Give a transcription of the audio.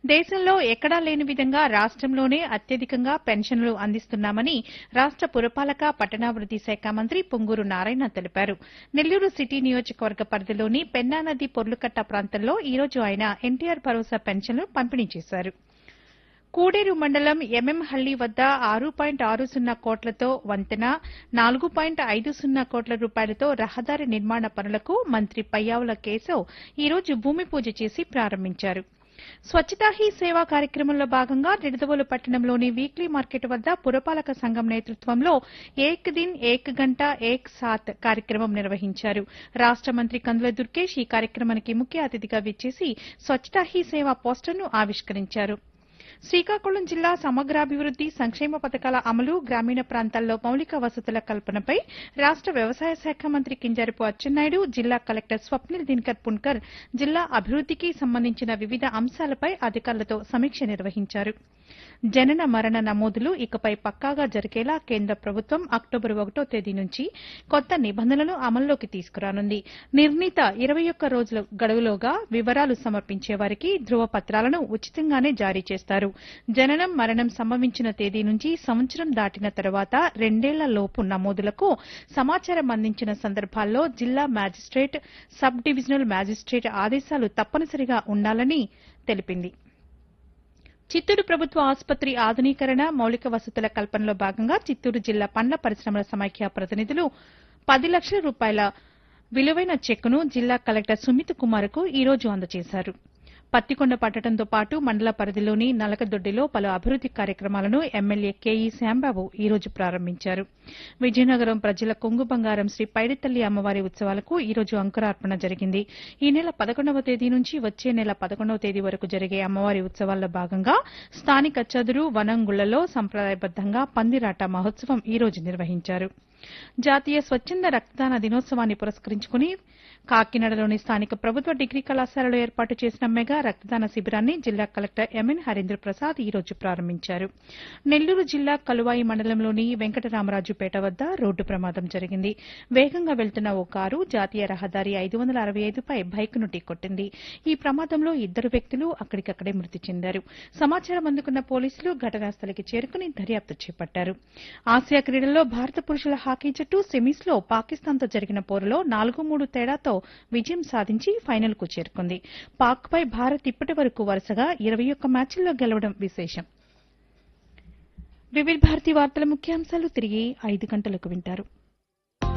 దేశంలో ఎక్కడా లేని విధంగా రాష్టంలోనే అత్యధికంగా పెన్షన్లు అందిస్తున్నామని రాష్ట పురపాలక పట్టణాభివృద్ది శాఖ మంత్రి పొంగూరు నారాయణ తెలిపారు నెల్లూరు సిటీ నియోజకవర్గ పరిధిలోని పెన్నా నది పొర్లుకట్ట ప్రాంతంలో ఈ రోజు ఆయన ఎన్టీఆర్ భరోసా పెన్షన్లు పంపిణీ చేశారు కూడేరు మండలం ఎంఎంహళ్లి వద్ద ఆరు పాయింట్ ఆరు సున్నా కోట్లతో వంతెన నాలుగు పాయింట్ ఐదు సున్నా కోట్ల రూపాయలతో రహదారి నిర్మాణ పనులకు మంత్రి పయ్యావుల కేశవ్ ఈ రోజు భూమి పూజ చేసి ప్రారంభించారు స్వచ్ఛతా హీ సేవా కార్యక్రమంలో భాగంగా నిడదవోలు పట్టణంలోని వీక్లీ మార్కెట్ వద్ద పురపాలక సంఘం నేతృత్వంలో ఏక్ దిన్ ఏక్ గంట ఏక్ సాత్ కార్యక్రమం నిర్వహించారు రాష్ట మంత్రి కందుల దుర్గేష్ ఈ కార్యక్రమానికి ముఖ్య అతిథిగా విచ్చేసి స్వచ్ఛతా హీ సేవా పోస్టర్ను ఆవిష్కరించారు శ్రీకాకుళం జిల్లా సమగ్రాభివృద్ది సంక్షేమ పథకాల అమలు గ్రామీణ ప్రాంతాల్లో మౌలిక వసతుల కల్పనపై రాష్ట వ్యవసాయ శాఖ మంత్రి కింజరపు అచ్చెన్నాయుడు జిల్లా కలెక్టర్ స్వప్నిల్ దినకర్ పున్కర్ జిల్లా అభివృద్దికి సంబంధించిన వివిధ అంశాలపై అధికారులతో సమీక్ష నిర్వహించారు జనన మరణ నమోదులు ఇకపై పక్కాగా జరిగేలా కేంద్ర ప్రభుత్వం అక్టోబర్ ఒకటో తేదీ నుంచి కొత్త నిబంధనలను అమల్లోకి తీసుకురానుంది నిర్ణీత ఇరవై ఒక్క రోజుల గడువులోగా వివరాలు సమర్పించే వారికి ధృవపత్రాలను ఉచితంగానే జారీ చేస్తారు జననం మరణం సంభవించిన తేదీ నుంచి సంవత్సరం దాటిన తర్వాత రెండేళ్ల లోపు నమోదులకు సమాచారం అందించిన సందర్భాల్లో జిల్లా మ్యాజిస్ట్రేట్ సబ్ డివిజనల్ మ్యాజిస్ట్రేట్ ఆదేశాలు తప్పనిసరిగా ఉండాలని తెలిపింది చిత్తూరు ప్రభుత్వ ఆసుపత్రి ఆధునీకరణ మౌలిక వసతుల కల్పనలో భాగంగా చిత్తూరు జిల్లా పండ్ల పరిశ్రమల సమైక్య ప్రతినిధులు పది లక్షల రూపాయల విలువైన చెక్కును జిల్లా కలెక్టర్ సుమిత్ కుమార్కు ఈ రోజు అందజేశారు పత్తికొండ పట్టడంతో పాటు మండల పరిధిలోని నలకదొడ్డిలో పలు అభివృద్ది కార్యక్రమాలను ఎమ్మెల్యే కేఈ శ్యాంబాబు ఈ రోజు ప్రారంభించారు విజయనగరం ప్రజల కొంగు బంగారం శ్రీ పైడితల్లి అమ్మవారి ఉత్సవాలకు ఈ రోజు అంకురార్పణ జరిగింది ఈ నెల పదకొండవ తేదీ నుంచి వచ్చే నెల పదకొండవ తేదీ వరకు జరిగే అమ్మవారి ఉత్సవాల్లో భాగంగా స్థానిక చదురు వనంగుళ్లలో సంప్రదాయబద్దంగా పందిరాట మహోత్సవం ఈ రోజు నిర్వహించారు జాతీయ స్వచ్ఛంద రక్తదాన దినోత్సవాన్ని పురస్కరించుకుని కాకినాడలోని స్థానిక ప్రభుత్వ డిగ్రీ కళాశాలలో ఏర్పాటు చేసిన మెగా రక్తదాన శిబిరాన్ని జిల్లా కలెక్టర్ ఎంఎన్ హరీంద్ర ప్రసాద్ ఈ రోజు ప్రారంభించారు నెల్లూరు జిల్లా కలువాయి మండలంలోని వెంకటరామరాజుపేట వద్ద రోడ్డు ప్రమాదం జరిగింది వేగంగా వెళ్తున్న ఓ కారు జాతీయ రహదారి ఐదు వందల అరవై ఐదుపై బైక్ను ఢీకొట్టింది ఈ ప్రమాదంలో ఇద్దరు వ్యక్తులు అక్కడికక్కడే మృతి చెందారు సమాచారం అందుకున్న పోలీసులు ఘటనా స్థలికి చేరుకుని దర్యాప్తు చేపట్టారు ఆసియా క్రీడల్లో భారత పురుషుల హాకీ జట్టు సెమీస్లో పాకిస్తాన్తో జరిగిన పోరులో నాలుగు మూడు తేడాతో విజయం సాధించి ఫైనల్కు చేరుకుంది పాక్పై భారత్ ఇప్పటి వరకు వరుసగా ఇరవై ఒక్క మ్యాచ్ల్లో గెలవడం విశేషం వివిధ భారతి వార్తల ముఖ్యాంశాలు తిరిగి ఐదు గంటలకు వింటారు